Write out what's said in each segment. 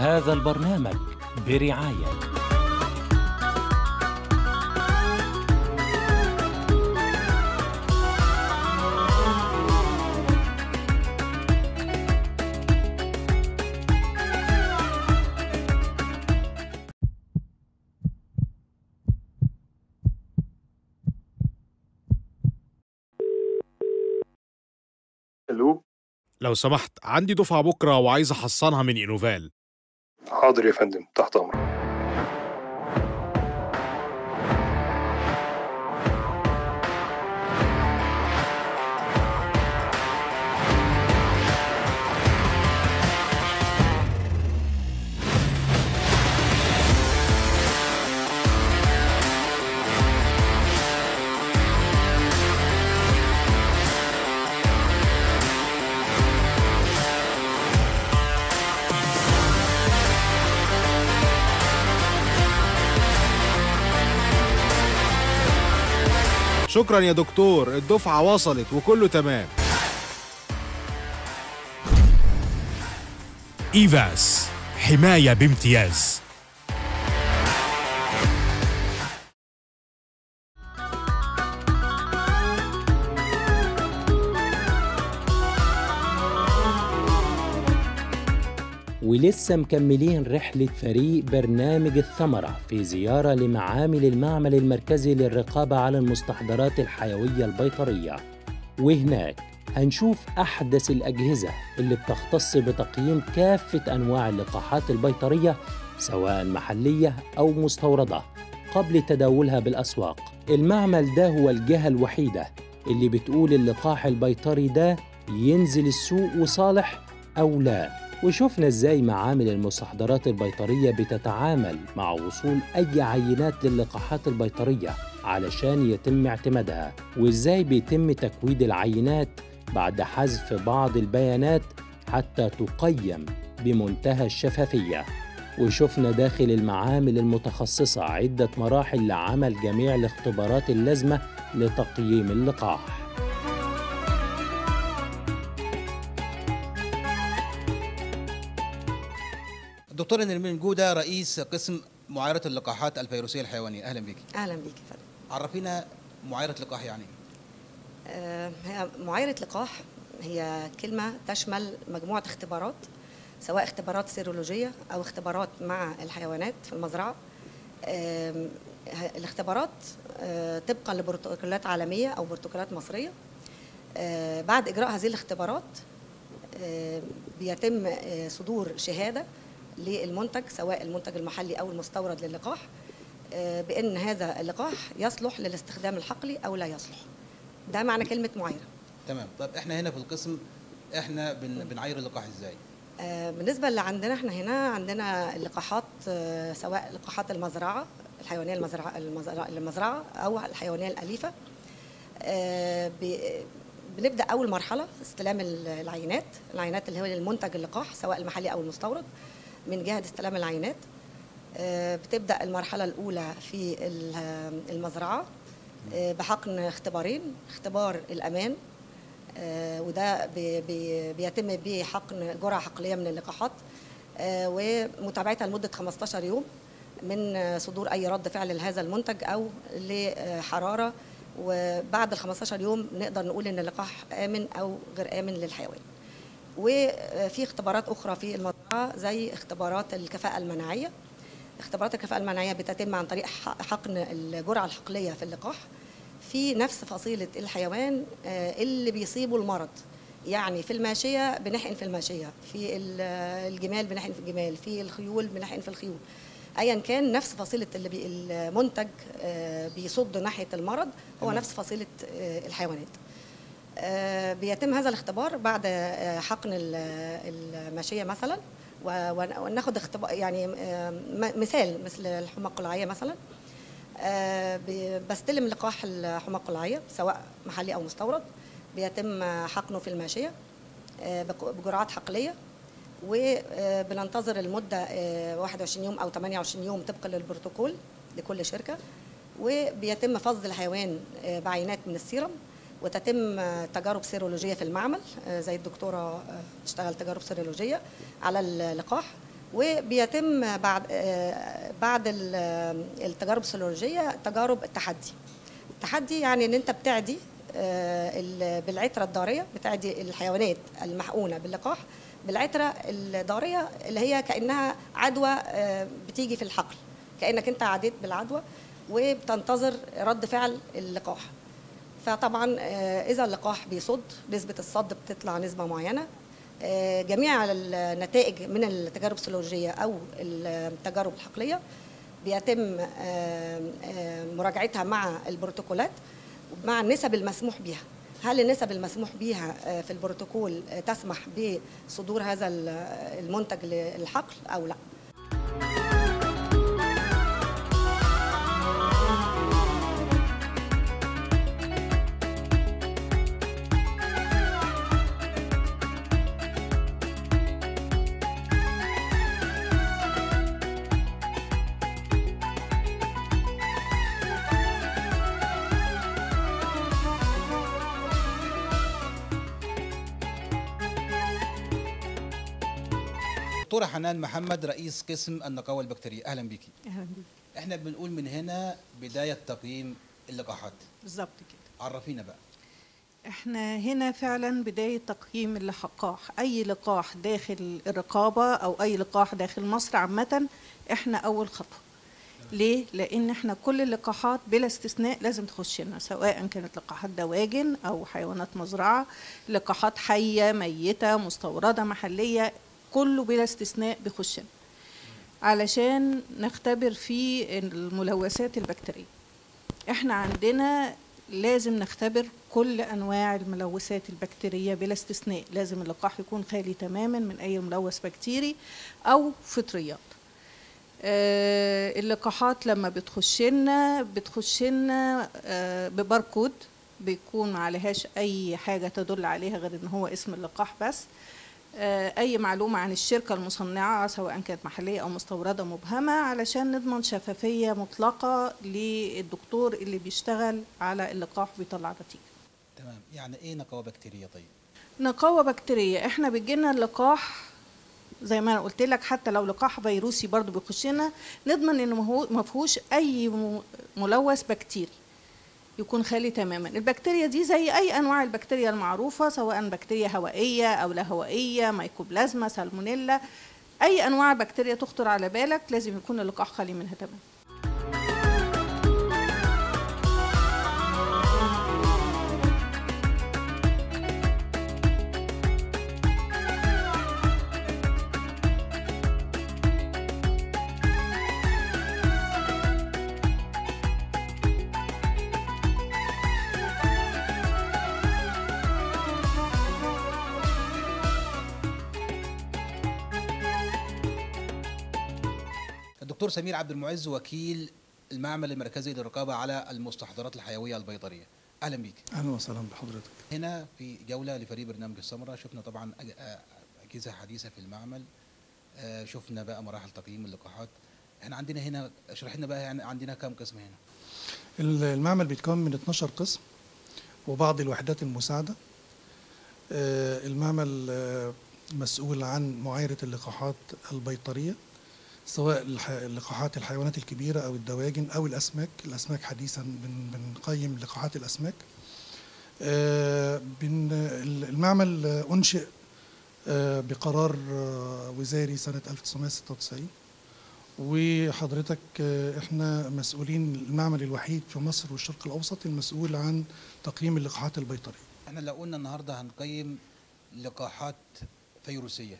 هذا البرنامج برعاية الو لو سمحت عندي دفعة بكرة وعايز أحصنها من إنوفال حاضر يا فندم تحت امرك شكرا يا دكتور الدفعة وصلت وكله تمام إيفاس حماية بامتياز ولسه مكملين رحلة فريق برنامج الثمرة في زيارة لمعامل المعمل المركزي للرقابة على المستحضرات الحيوية البيطرية وهناك هنشوف أحدث الأجهزة اللي بتختص بتقييم كافة أنواع اللقاحات البيطرية سواء محلية أو مستوردة قبل تداولها بالأسواق المعمل ده هو الجهة الوحيدة اللي بتقول اللقاح البيطري ده ينزل السوق وصالح أو لا وشفنا ازاي معامل المستحضرات البيطرية بتتعامل مع وصول أي عينات للقاحات البيطرية علشان يتم اعتمادها وازاي بيتم تكويد العينات بعد حذف بعض البيانات حتى تقيم بمنتهى الشفافية وشفنا داخل المعامل المتخصصة عدة مراحل لعمل جميع الاختبارات اللازمة لتقييم اللقاح الدكتور نرمين جودة رئيس قسم معايرة اللقاحات الفيروسية الحيوانية أهلا بك اهلا بيك يا فندم عرفينا معايرة لقاح يعني إيه؟ آه، هي معايره لقاح هي كلمه تشمل مجموعه اختبارات سواء اختبارات سيرولوجيه او اختبارات مع الحيوانات في المزرعه آم، ه- الاختبارات آه، طبقا لبروتوكولات عالميه او بروتوكولات مصريه آه، بعد اجراء هذه الاختبارات آه، بيتم آه، صدور شهاده للمنتج سواء المنتج المحلي او المستورد للقاح آه، بان هذا اللقاح يصلح للاستخدام الحقلي او لا يصلح ده معنى كلمه معايره تمام طب احنا هنا في القسم احنا بن بنعاير اللقاح ازاي؟ آه، بالنسبه اللي عندنا احنا هنا عندنا اللقاحات آه، سواء لقاحات المزرعه الحيوانيه المزرعه المزرعه المزرعه او الحيوانيه الاليفه آه، ب- بنبدا اول مرحله استلام ال- العينات العينات اللي هو للمنتج اللقاح سواء المحلي او المستورد من جهه استلام العينات آه، بتبدا المرحله الاولى في ال- المزرعه آه، بحقن اختبارين اختبار الامان آه، وده بي- بي- بيتم به حقن جرعه حقليه من اللقاحات آه، ومتابعتها لمده 15 يوم من آه، صدور اي رد فعل لهذا المنتج او لحراره وبعد ال 15 يوم نقدر نقول ان اللقاح امن او غير امن للحيوان. وفي اختبارات اخرى في المزرعه زي اختبارات الكفاءه المناعيه. اختبارات الكفاءه المناعيه بتتم عن طريق ح- حقن الجرعه الحقليه في اللقاح في نفس فصيله الحيوان آه، اللي بيصيبه المرض. يعني في الماشيه بنحقن في الماشيه، في ال- الجمال بنحقن في الجمال، في الخيول بنحقن في الخيول. ايا كان نفس فصيله اللي بي المنتج آه، بيصد ناحيه المرض هو تمام. نفس فصيله آه، الحيوانات. آه، بيتم هذا الاختبار بعد آه، حقن ال- الماشيه مثلا و- ون- وناخد اختبار يعني آه، م- مثال مثل الحمى القلعيه مثلا آه، ب- بستلم لقاح الحمى القلعيه سواء محلي او مستورد بيتم حقنه في الماشيه آه، بق- بجرعات حقليه وبننتظر المده آه، 21 يوم او 28 يوم طبقا للبروتوكول لكل شركه وبيتم فصل الحيوان آه، بعينات من السيرم وتتم آه، تجارب سيرولوجيه في المعمل آه، زي الدكتوره آه، بتشتغل تجارب سيرولوجيه على اللقاح وبيتم بعد آه، بعد ال- التجارب السيولوجيه تجارب التحدي التحدي يعني ان انت بتعدي آه، ال- بالعتره الضاريه بتعدي الحيوانات المحقونه باللقاح بالعتره الضاريه اللي هي كانها عدوى آه، بتيجي في الحقل كانك انت عديت بالعدوى وبتنتظر رد فعل اللقاح فطبعا آه، اذا اللقاح بيصد نسبه الصد بتطلع نسبه معينه آه، جميع النتائج من التجارب السيولوجيه او التجارب الحقليه بيتم آه، آه، مراجعتها مع البروتوكولات مع النسب المسموح بها هل النسب المسموح بها آه، في البروتوكول آه، تسمح بصدور هذا ال- المنتج للحقل او لا دكتوره حنان محمد رئيس قسم النقاوه البكتيريه اهلا بيكي اهلا بيك احنا بنقول من هنا بدايه تقييم اللقاحات بالظبط كده عرفينا بقى احنا هنا فعلا بداية تقييم اللقاح اي لقاح داخل الرقابة او اي لقاح داخل مصر عامة احنا اول خطوة ليه؟ لأن احنا كل اللقاحات بلا استثناء لازم تخش لنا سواء كانت لقاحات دواجن أو حيوانات مزرعة لقاحات حية ميتة مستوردة محلية كله بلا استثناء بيخش لنا علشان نختبر فيه الملوثات البكتيرية احنا عندنا لازم نختبر كل انواع الملوثات البكتيريه بلا استثناء لازم اللقاح يكون خالي تماما من اي ملوث بكتيري او فطريات آه، اللقاحات لما بتخش لنا بتخش لنا آه، بباركود بيكون ما عليهاش اي حاجه تدل عليها غير ان هو اسم اللقاح بس آه، اي معلومه عن الشركه المصنعه سواء كانت محليه او مستورده مبهمه علشان نضمن شفافيه مطلقه للدكتور اللي بيشتغل على اللقاح وبيطلع نتيجه تمام يعني ايه نقاوه بكتيريه طيب نقاوة بكتيرية احنا بيجينا اللقاح زي ما انا قلت لك حتى لو لقاح فيروسي برضو بيخش لنا نضمن انه ما هو- ما فيهوش اي م- ملوث بكتيري يكون خالي تماما البكتيريا دي زي اي انواع البكتيريا المعروفه سواء بكتيريا هوائيه او لا هوائيه مايكوبلازما سالمونيلا اي انواع بكتيريا تخطر على بالك لازم يكون اللقاح خالي منها تماما الدكتور سمير عبد المعز وكيل المعمل المركزي للرقابه على المستحضرات الحيويه البيطريه اهلا بيك اهلا وسهلا بحضرتك هنا في جوله لفريق برنامج السمره شفنا طبعا أج- آه، اجهزه حديثه في المعمل آه، شفنا بقى مراحل تقييم اللقاحات احنا عندنا هنا اشرح لنا بقى يعني عندنا كام قسم هنا المعمل بيتكون من 12 قسم وبعض الوحدات المساعدة آه، المعمل آه، مسؤول عن معايرة اللقاحات البيطرية سواء الح- اللقاحات الحيوانات الكبيرة أو الدواجن أو الأسماك الأسماك حديثا بن- بنقيم لقاحات الأسماك آه، بن- المعمل آه، أنشئ آه، بقرار آه، وزاري سنة 1996 وحضرتك آه، احنا مسؤولين المعمل الوحيد في مصر والشرق الاوسط المسؤول عن تقييم اللقاحات البيطريه احنا لو قلنا النهارده هنقيم لقاحات فيروسيه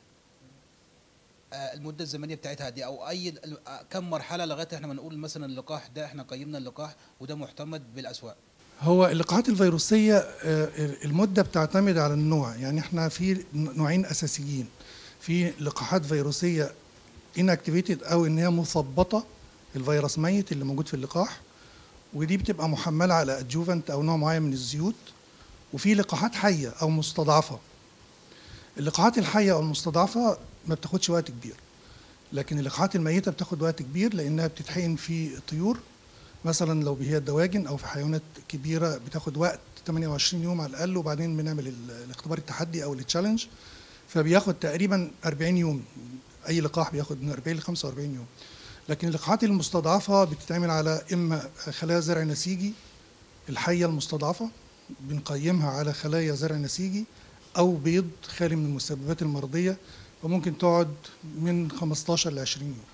آه، المده الزمنيه بتاعتها دي او اي آه، كم مرحله لغايه احنا ما نقول مثلا اللقاح ده احنا قيمنا اللقاح وده معتمد بالاسواق هو اللقاحات الفيروسيه آه، المده بتعتمد على النوع يعني احنا في نوعين اساسيين في لقاحات فيروسيه inactivated او ان هي مثبطه الفيروس ميت اللي موجود في اللقاح ودي بتبقى محمله على ادجوفنت او نوع معين من الزيوت وفي لقاحات حيه او مستضعفه اللقاحات الحيه او المستضعفه ما بتاخدش وقت كبير لكن اللقاحات الميته بتاخد وقت كبير لانها بتتحقن في طيور مثلا لو هي الدواجن او في حيوانات كبيره بتاخد وقت 28 يوم على الاقل وبعدين بنعمل ال- الاختبار التحدي او التشالنج فبياخد تقريبا 40 يوم اي لقاح بياخد من 40 ل 45 يوم لكن اللقاحات المستضعفه بتتعمل على اما خلايا زرع نسيجي الحيه المستضعفه بنقيمها على خلايا زرع نسيجي او بيض خالي من المسببات المرضيه وممكن تقعد من 15 ل 20 يوم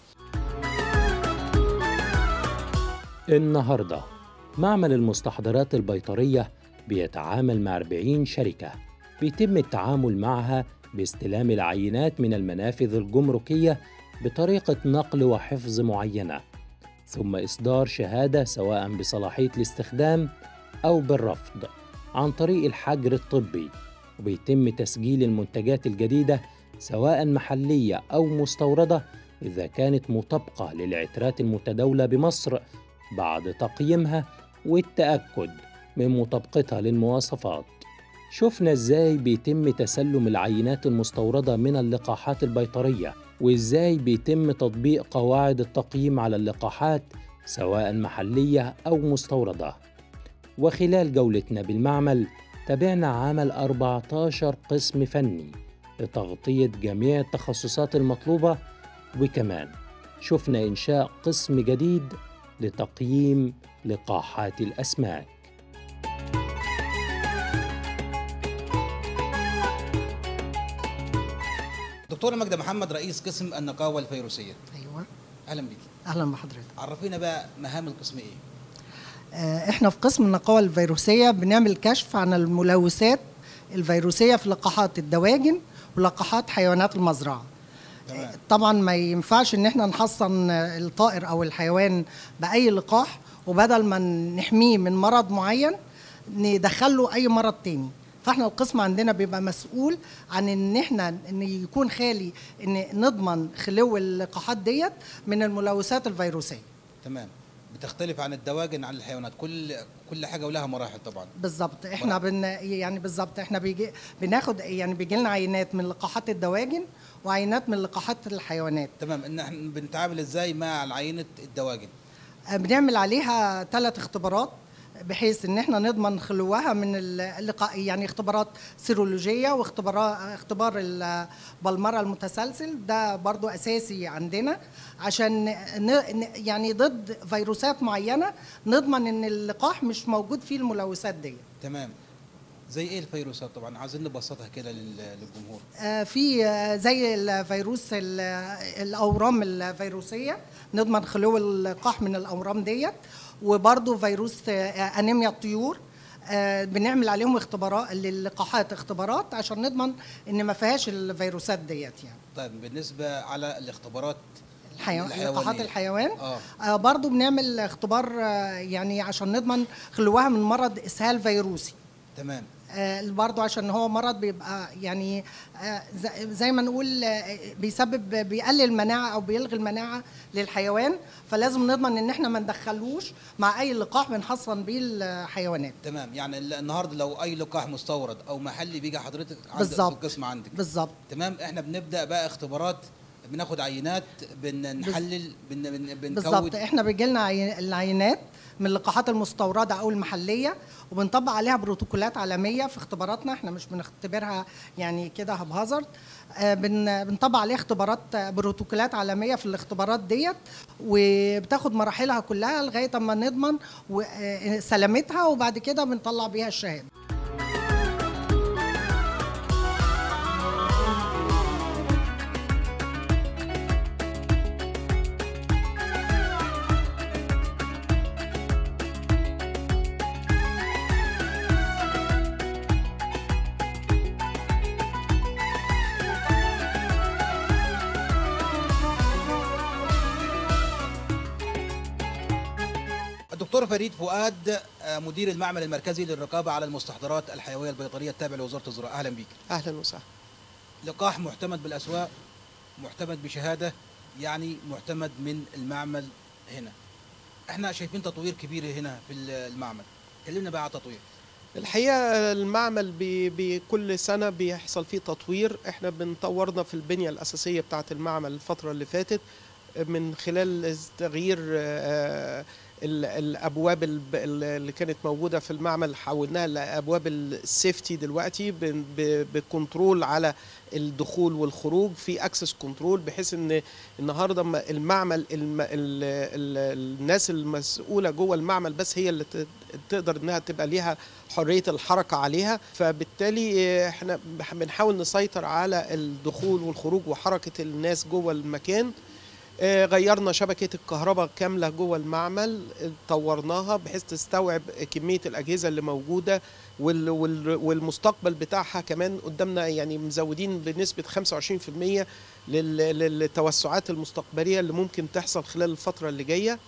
النهاردة معمل المستحضرات البيطرية بيتعامل مع 40 شركة بيتم التعامل معها باستلام العينات من المنافذ الجمركية بطريقة نقل وحفظ معينة ثم إصدار شهادة سواء بصلاحية الاستخدام أو بالرفض عن طريق الحجر الطبي وبيتم تسجيل المنتجات الجديدة سواء محلية أو مستوردة إذا كانت مطابقة للعترات المتداولة بمصر بعد تقييمها والتأكد من مطابقتها للمواصفات شفنا ازاي بيتم تسلم العينات المستوردة من اللقاحات البيطرية وازاي بيتم تطبيق قواعد التقييم على اللقاحات سواء محلية أو مستوردة وخلال جولتنا بالمعمل تابعنا عمل 14 قسم فني لتغطية جميع التخصصات المطلوبة وكمان شفنا إنشاء قسم جديد لتقييم لقاحات الأسماك دكتوره ماجده محمد رئيس قسم النقاوه الفيروسيه ايوه اهلا بيك اهلا بحضرتك عرفينا بقى مهام القسم ايه آه، احنا في قسم النقاوه الفيروسيه بنعمل كشف عن الملوثات الفيروسيه في لقاحات الدواجن ولقاحات حيوانات المزرعه تمام طبعا ما ينفعش ان احنا نحصن الطائر او الحيوان باي لقاح وبدل ما نحميه من مرض معين ندخله اي مرض تاني فاحنا القسم عندنا بيبقى مسؤول عن ان احنا ان يكون خالي ان نضمن خلو اللقاحات ديت من الملوثات الفيروسيه تمام بتختلف عن الدواجن عن الحيوانات كل كل حاجه ولها مراحل طبعا بالظبط احنا بن يعني بالظبط احنا بيجي بناخد يعني بيجي لنا عينات من لقاحات الدواجن وعينات من لقاحات الحيوانات تمام ان احنا بنتعامل ازاي مع عينه الدواجن آه، بنعمل عليها ثلاث اختبارات بحيث ان احنا نضمن خلوها من اللقاء يعني اختبارات سيرولوجيه واختبارات اختبار البلمره المتسلسل ده برضو اساسي عندنا عشان ن- ن- يعني ضد فيروسات معينه نضمن ان اللقاح مش موجود فيه الملوثات دي تمام زي ايه الفيروسات طبعا عايزين نبسطها كده لل- للجمهور آه، في آه، زي الفيروس ال- الاورام الفيروسيه نضمن خلو اللقاح من الاورام ديت وبرضه فيروس آه، انيميا الطيور آه، بنعمل عليهم اختبارات للقاحات اختبارات عشان نضمن ان ما فيهاش الفيروسات ديت يعني طيب بالنسبه على الاختبارات الحيوان الحيوانية. لقاحات الحيوان اه آه برضو بنعمل اختبار آه يعني عشان نضمن خلوها من مرض اسهال فيروسي تمام آه، برضو عشان هو مرض بيبقى يعني آه، ز- زي ما نقول آه، بيسبب بيقلل المناعه او بيلغي المناعه للحيوان فلازم نضمن ان احنا ما ندخلوش مع اي لقاح بنحصن بيه الحيوانات تمام يعني ال- النهارده لو اي لقاح مستورد او محلي بيجي حضرتك عندك في بالظبط. القسم عندك بالظبط تمام احنا بنبدا بقى اختبارات بناخد عينات بنحلل بن بن بنكود بالظبط احنا بيجي لنا العينات من اللقاحات المستورده او المحليه وبنطبق عليها بروتوكولات عالميه في اختباراتنا احنا مش بنختبرها يعني كده هبهزرد آه، بن بنطبق عليها اختبارات آه، بروتوكولات عالميه في الاختبارات ديت وبتاخد مراحلها كلها لغايه اما نضمن و- آه، سلامتها وبعد كده بنطلع بيها الشهاده الدكتور فريد فؤاد آه، مدير المعمل المركزي للرقابه على المستحضرات الحيويه البيطريه التابع لوزاره الزراعه اهلا بيك اهلا وسهلا لقاح معتمد بالاسواق معتمد بشهاده يعني معتمد من المعمل هنا احنا شايفين تطوير كبير هنا في المعمل كلمنا بقى على التطوير الحقيقه المعمل بي بكل سنه بيحصل فيه تطوير احنا بنطورنا في البنيه الاساسيه بتاعه المعمل الفتره اللي فاتت من خلال تغيير آه، ال- الابواب الب- ال- اللي كانت موجوده في المعمل حولناها لابواب السيفتي دلوقتي ب- ب- بكنترول على الدخول والخروج في اكسس كنترول بحيث ان النهارده ما المعمل الم ال ال الناس المسؤوله جوه المعمل بس هي اللي ت- تقدر انها تبقى ليها حريه الحركه عليها فبالتالي آه، احنا بنحاول نسيطر على الدخول والخروج وحركه الناس جوه المكان آه، غيرنا شبكة الكهرباء كاملة جوه المعمل آه، طورناها بحيث تستوعب كمية الأجهزة اللي موجودة وال- وال- والمستقبل بتاعها كمان قدامنا يعني مزودين بنسبة 25% لل- للتوسعات المستقبلية اللي ممكن تحصل خلال الفترة اللي جاية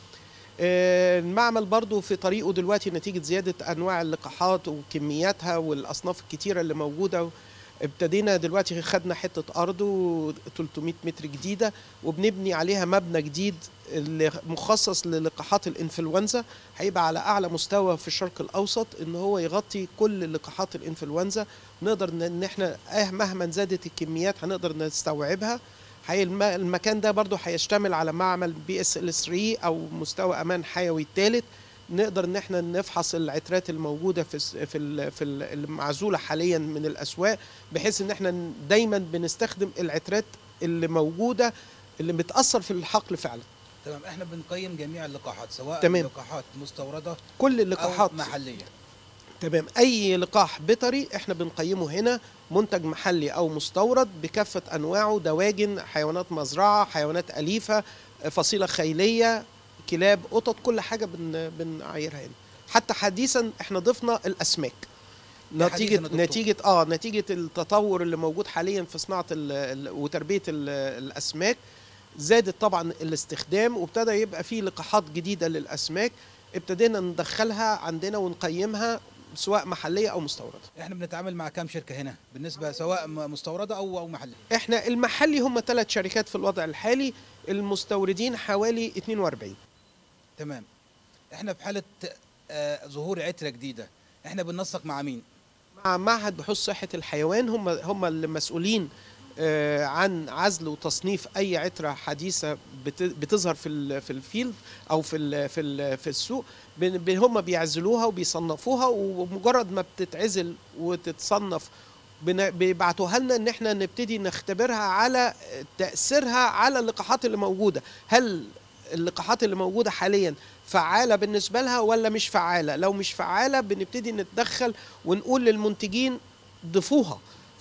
آه، المعمل برضو في طريقه دلوقتي نتيجة زيادة أنواع اللقاحات وكمياتها والأصناف الكتيرة اللي موجودة ابتدينا دلوقتي خدنا حتة أرض و 300 متر جديدة وبنبني عليها مبنى جديد اللي مخصص للقاحات الإنفلونزا هيبقى على أعلى مستوى في الشرق الأوسط إن هو يغطي كل لقاحات الإنفلونزا نقدر ن- إن إحنا آه مهما زادت الكميات هنقدر نستوعبها هي الم- المكان ده برضو هيشتمل على معمل بي اس ال 3 او مستوى امان حيوي ثالث نقدر ان احنا نفحص العترات الموجوده في الس- في ال- في ال- المعزوله حاليا من الاسواق بحيث ان احنا ن- دايما بنستخدم العترات اللي موجوده اللي بتاثر في الحقل فعلا تمام احنا بنقيم جميع اللقاحات سواء تمام. لقاحات مستورده كل اللقاحات او محليه تمام اي لقاح بيطري احنا بنقيمه هنا منتج محلي او مستورد بكافه انواعه دواجن حيوانات مزرعه حيوانات اليفه فصيله خيليه كلاب قطط كل حاجه بن بنعايرها هنا حتى حديثا احنا ضفنا الاسماك ده حديثاً نتيجه يا دكتور. نتيجه اه نتيجه التطور اللي موجود حاليا في صناعه ال ال وتربيه ال الاسماك زادت طبعا الاستخدام وابتدى يبقى فيه لقاحات جديده للاسماك ابتدينا ندخلها عندنا ونقيمها سواء محليه او مستورده احنا بنتعامل مع كام شركه هنا بالنسبه سواء م- مستورده او او محليه احنا المحلي هم ثلاث شركات في الوضع الحالي المستوردين حوالي 42 تمام احنا في حاله آه ظهور عتره جديده احنا بننسق مع مين مع معهد بحوث صحة الحيوان هم هم المسؤولين آه، عن عزل وتصنيف اي عتره حديثه بت- بتظهر في ال- في الفيلد او في ال في ال في السوق بن- بن- هم بيعزلوها وبيصنفوها ومجرد ما بتتعزل وتتصنف بن- بيبعتوها لنا ان احنا نبتدي نختبرها على تاثيرها على اللقاحات اللي موجوده هل اللقاحات اللي موجوده حاليا فعاله بالنسبه لها ولا مش فعاله لو مش فعاله بنبتدي نتدخل ونقول للمنتجين ضيفوها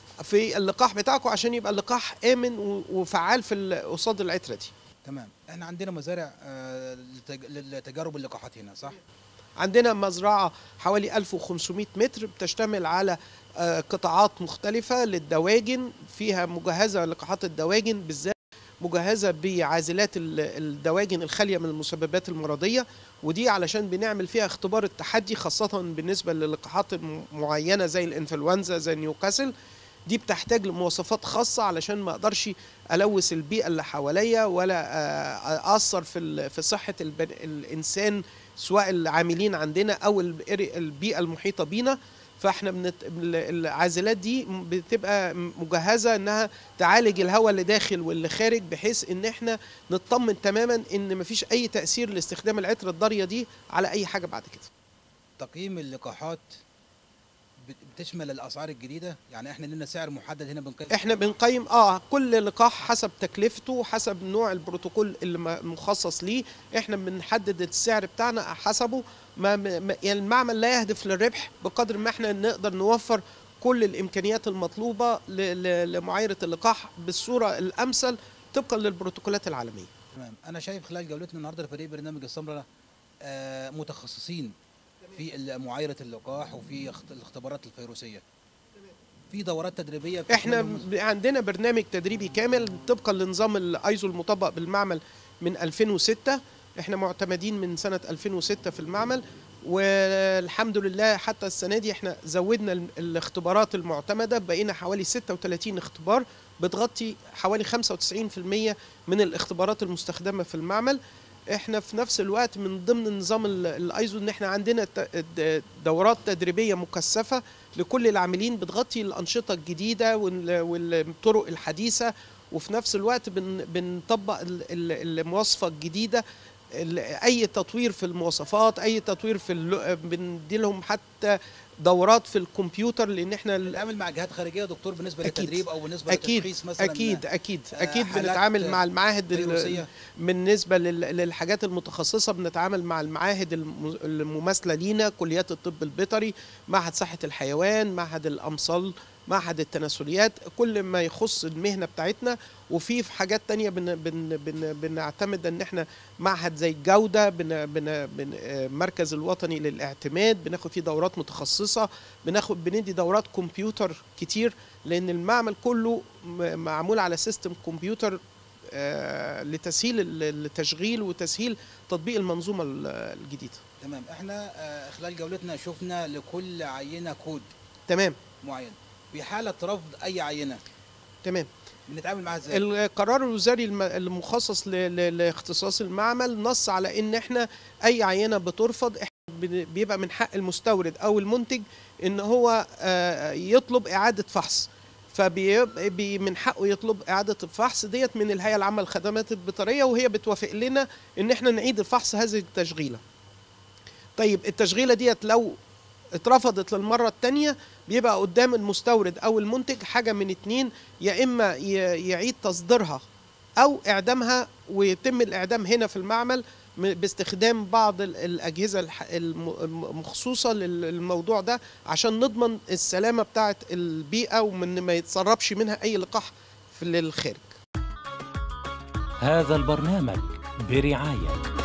في اللقاح بتاعكم عشان يبقى اللقاح امن و- وفعال في ال- قصاد العتره دي تمام احنا عندنا مزارع آه للتج- للتجارب اللقاحات هنا صح عندنا مزرعة حوالي 1500 متر بتشتمل على آه، قطاعات مختلفة للدواجن فيها مجهزة لقاحات الدواجن بالذات مجهزة بعازلات ال- الدواجن الخالية من المسببات المرضية ودي علشان بنعمل فيها اختبار التحدي خاصة بالنسبة للقاحات الم- معينة زي الانفلونزا زي نيوكاسل دي بتحتاج لمواصفات خاصة علشان ما اقدرش الوث البيئة اللي حواليا ولا آه، اثر في ال- في صحة البن- الانسان سواء العاملين عندنا او البئر- البيئة المحيطة بينا فاحنا بنت... ال- العازلات دي بتبقى مجهزة انها تعالج الهواء اللي داخل واللي خارج بحيث ان احنا نطمن تماما ان مفيش اي تأثير لاستخدام العطر الضارية دي على اي حاجة بعد كده تقييم اللقاحات بت- بتشمل الاسعار الجديده يعني احنا لنا سعر محدد هنا بنقيم احنا بنقيم اه كل لقاح حسب تكلفته حسب نوع البروتوكول اللي م- مخصص ليه احنا بنحدد السعر بتاعنا حسبه ما ما- يعني المعمل لا يهدف للربح بقدر ما احنا نقدر نوفر كل الامكانيات المطلوبه ل- ل- لمعايره اللقاح بالصوره الامثل طبقا للبروتوكولات العالميه تمام انا شايف خلال جولتنا النهارده لفريق برنامج السمره آه متخصصين في ال- معايره اللقاح وفي اخت- الاختبارات الفيروسيه في دورات تدريبيه احنا بتكون ب- عندنا برنامج تدريبي كامل طبقا لنظام الايزو المطبق بالمعمل من 2006 احنا معتمدين من سنة 2006 في المعمل والحمد لله حتى السنة دي احنا زودنا ال- الاختبارات المعتمدة بقينا حوالي 36 اختبار بتغطي حوالي 95% من الاختبارات المستخدمة في المعمل احنا في نفس الوقت من ضمن نظام ال- الايزو ان احنا عندنا ت- د- دورات تدريبيه مكثفه لكل العاملين بتغطي الانشطه الجديده وال- والطرق الحديثه وفي نفس الوقت بن بنطبق ال- ال- المواصفه الجديده ال- اي تطوير في المواصفات اي تطوير في اللو- بندي لهم حتى دورات في الكمبيوتر لان احنا ال- بنتعامل مع جهات خارجيه يا دكتور بالنسبه أكيد. للتدريب او بالنسبه اكيد لتشخيص مثلا اكيد اكيد آه، اكيد حالات بنتعامل مع المعاهد ال- فيروسية. بالنسبه لل- للحاجات المتخصصه بنتعامل مع المعاهد الم- المماثله لينا كليات الطب البيطري معهد صحه الحيوان معهد الامصال معهد التناسليات كل ما يخص المهنه بتاعتنا وفي في حاجات تانية بن بن بن بنعتمد ان احنا معهد زي الجوده بن بن بن آه، مركز الوطني للاعتماد بناخد فيه دورات متخصصه بناخد بندي دورات كمبيوتر كتير لان المعمل كله م- معمول على سيستم كمبيوتر آه، لتسهيل ال- التشغيل وتسهيل تطبيق المنظومه ال- الجديده تمام احنا آه، خلال جولتنا شفنا لكل عينه كود تمام معين في حاله رفض اي عينه تمام بنتعامل معاها ازاي القرار الوزاري الم- المخصص ل- ل- لاختصاص المعمل نص على ان احنا اي عينه بترفض احنا بن- بيبقى من حق المستورد او المنتج ان هو آه، يطلب اعاده فحص فبي من حقه يطلب اعاده الفحص ديت من الهيئه العامه للخدمات البيطريه وهي بتوافق لنا ان احنا نعيد الفحص هذه التشغيله طيب التشغيله ديت لو اترفضت للمرة التانية بيبقى قدام المستورد أو المنتج حاجة من اتنين يا إما ي- يعيد تصديرها أو إعدامها ويتم الإعدام هنا في المعمل م- باستخدام بعض ال- الأجهزة الح- الم- المخصوصة لل- للموضوع ده عشان نضمن السلامة بتاعة البيئة ومن ما يتسربش منها أي لقاح في الخارج هذا البرنامج برعاية